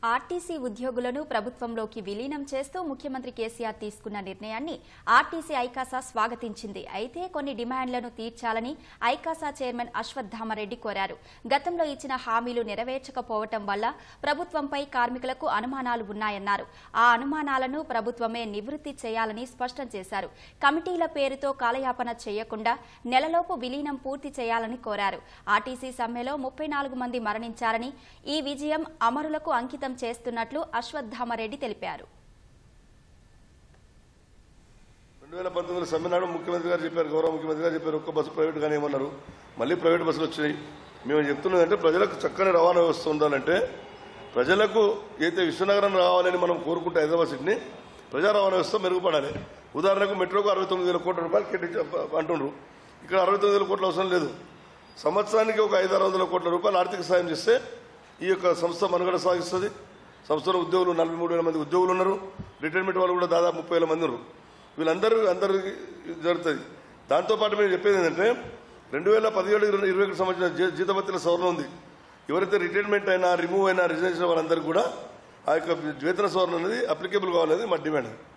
RTC ఉద్యోగులను ప్రభుత్వంలోకి విలీనం చేస్తూ ముఖ్యమంత్రి కేసీఆర్ తీసుకున్న నిర్ణయాన్ని ఆర్టీసీ ఐకాసా స్వాగతించింది అయితే కొన్ని డిమాండ్లను తీర్చాలని ఐకాసా చైర్మన్ అశ్వత్థామరెడ్డి కోరారు గతంలో ఇచ్చిన హామీలు నెరవేర్చకపోవటం వల్ల ప్రభుత్వంపై కార్మికులకు అనుమానాలు ఉన్నాయన్నారు ఆ అనుమానాలను ప్రభుత్వమే నివృత్తి చేయాలని స్పష్టం చేశారు కమిటీల పేరుతో కాలయాపన చేయకుండా నెలలోపు విలీనం పూర్తి చేయాలని కోరారు ఆర్టీసీ సమ్మెలో ముప్పై నాలుగు మంది మరణించారని ఈ విజయం అమరులకు అంకితం చేస్తున్నట్లు అశ్వత్థామరెడ్డి తెలిపారు రెండు వేల పంతొమ్మిది సమ్మె నాడు ముఖ్యమంత్రి గారు చెప్పారు గౌరవ ముఖ్యమంత్రి గారు చెప్పారు ఒక్క బస్సు ప్రైవేట్ గానే ఏమన్నారు మళ్ళీ ప్రైవేట్ బస్సులు వచ్చినాయి మేము చెప్తున్నదంటే ప్రజలకు చక్కని రవాణా వ్యవస్థ ఉండాలంటే ప్రజలకు అయితే విశ్వనగరం రావాలని మనం కోరుకుంటే హైదరాబాద్ సిటీని ప్రజా రవాణా వ్యవస్థ మెరుగుపడాలి ఉదాహరణకు మెట్రోకు అరవై తొమ్మిది వేల కోట్ల రూపాయలు కేటాయించ అంటుండ్రు ఇక్కడ అరవై తొమ్మిది వేల కోట్ల అవసరం లేదు సంవత్సరానికి ఒక ఐదు ఆరు వందల కోట్ల రూపాయలు ఆర్థిక సాయం చేస్తే ఈ యొక్క సంస్థ మనుగడ సాగిస్తుంది సంస్థలో ఉద్యోగులు నలభై మూడు వేల మంది ఉద్యోగులు ఉన్నారు రిటైర్మెంట్ వాళ్ళు కూడా దాదాపు ముప్పై వేల మంది ఉన్నారు వీళ్ళందరూ అందరికి జరుగుతుంది దాంతోపాటు మేము చెప్పేది ఏంటంటే రెండు వేల పదిహేడు ఇరవై ఇరవై ఒకటి సంవత్సరం జీ- జీతభత్తుల సవరణ ఉంది ఎవరైతే రిటైర్మెంట్ అయినా రిమూవ్ అయినా రిజైన్ చేసిన వాళ్ళందరికీ కూడా ఆ యొక్క వేతన సవరణ అనేది అప్లికేబుల్ కావాలనేది మా డిమాండ్